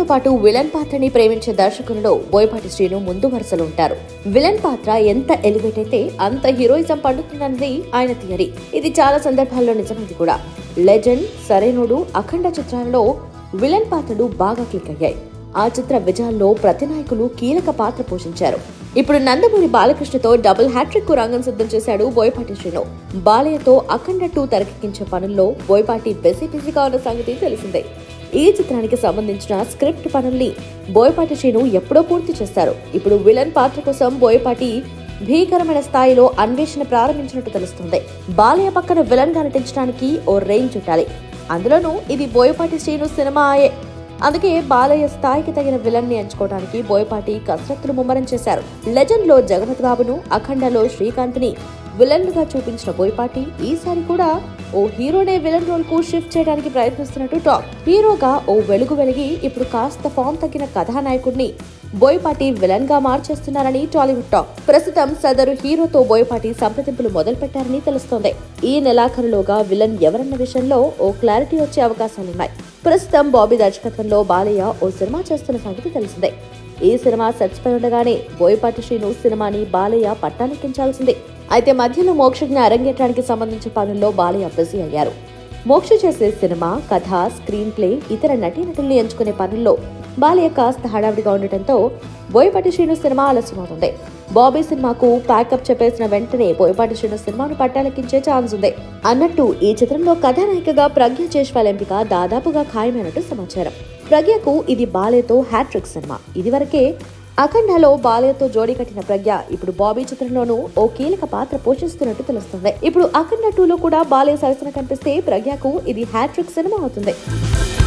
పాటు విలన్ పాత్రని ప్రేమించే దర్శకులలో బోయపాటి శ్రీను ముందు వరుసలో ఉంటారు విలన్ పాత్ర ఎంత ఎలివేట్ అయితే అంత హీరోయిజం పండుతుందన్నది ఆయన థియరీ ఇది చాలా సందర్భాల్లో నిజమైంది కూడా లెజెండ్ సరైనోడు అఖండ చిత్రాలలో విలన్ పాత్రలు బాగా క్లిక్ అయ్యాయి ఆ చిత్ర విజయాల్లో ప్రతినాయకులు కీలక పాత్ర పోషించారు ఇప్పుడు నందమూరి బాలకృష్ణతో డబుల్ హ్యాట్రిక్ కు రంగం సిద్ధం చేశాడు బోయపాటి శ్రీను బాలయ్యతో అఖండ టూ తెరకెక్కించే పనుల్లో బోయపాటి బిజీ బిజీగా ఉన్న సంగతి తెలిసిందే ఈ చిత్రానికి సంబంధించిన స్క్రిప్ట్ పనుల్ని బోయపాటి శ్రీను ఎప్పుడో పూర్తి చేస్తారు ఇప్పుడు విలన్ పాత్ర కోసం బోయపాటి భీకరమైన స్థాయిలో అన్వేషణ ప్రారంభించినట్టు తెలుస్తుంది బాలయ్య పక్కన విలన్ గా నటించడానికి ఓ రేంజ్ ఉండాలి అందులోనూ ఇది బోయపాటి శ్రీను సినిమా ఆయే అందుకే బాలయ్య స్థాయికి తగిన విలన్ ని ఎంచుకోవడానికి బోయపాటి కసరత్తులు ముమ్మరం చేశారు లెజెండ్ లో జగపతి బాబును అఖండలో శ్రీకాంత్ ని విలన్ గా చూపించిన బోయపాటి ఈసారి కూడా ఓ హీరోనే విలన్ రోల్ కు షిఫ్ట్ చేయడానికి ప్రయత్నిస్తున్నట్టు టాక్ హీరోగా ఓ వెలుగు వెలిగి ఇప్పుడు కాస్త ఫామ్ తగ్గిన కథానాయకుడిని బోయపాటి విలన్ గా మార్చేస్తున్నారని టాలీవుడ్ టాక్ ప్రస్తుతం సదరు హీరోతో బోయపాటి సంప్రదింపులు మొదలు పెట్టారని తెలుస్తోంది ఈ నెలాఖరులోగా విలన్ ఎవరన్న విషయంలో ఓ క్లారిటీ వచ్చే అవకాశాలున్నాయి ప్రస్తుతం బాబీ దర్శకత్వంలో బాలయ్య ఓ సినిమా చేస్తున్న సంగతి తెలిసిందే ఈ సినిమా సెట్స్ పై ఉండగానే బోయపాటి శ్రీను సినిమాని బాలయ్య పట్టాలెక్కించాల్సిందే అయితే మధ్యలో మోక్షజ్ఞ అరంగేట్రానికి సంబంధించిన పనుల్లో బాలయ్య బిజీ అయ్యారు మోక్ష చేసే సినిమా కథ స్క్రీన్ ప్లే ఇతర నటీనటుల్ని ఎంచుకునే పనుల్లో బాలయ్య కాస్త హడావిడిగా ఉండటంతో బోయపాటి శ్రీను సినిమా ఆలస్యమవుతుంది బాబీ సినిమాకు ప్యాకప్ చెప్పేసిన వెంటనే బోయపాటి శ్రీను సినిమాను పట్టాలెక్కించే ఛాన్స్ ఉంది అన్నట్టు ఈ చిత్రంలో కథానాయికగా ప్రజ్ఞ చేష్వాల్ ఎంపిక దాదాపుగా ఖాయమైనట్టు సమాచారం ప్రజ్ఞకు ఇది బాలేతో హ్యాట్రిక్ సినిమా ఇదివరకే అఖండలో బాలయ్యతో జోడీ కట్టిన ప్రజ్ఞ ఇప్పుడు బాబీ చిత్రంలోనూ ఓ కీలక పాత్ర పోషిస్తున్నట్టు తెలుస్తుంది ఇప్పుడు అఖండ టూలో కూడా బాలయ్య సరసన కనిపిస్తే ప్రజ్ఞకు ఇది హ్యాట్రిక్ సినిమా అవుతుంది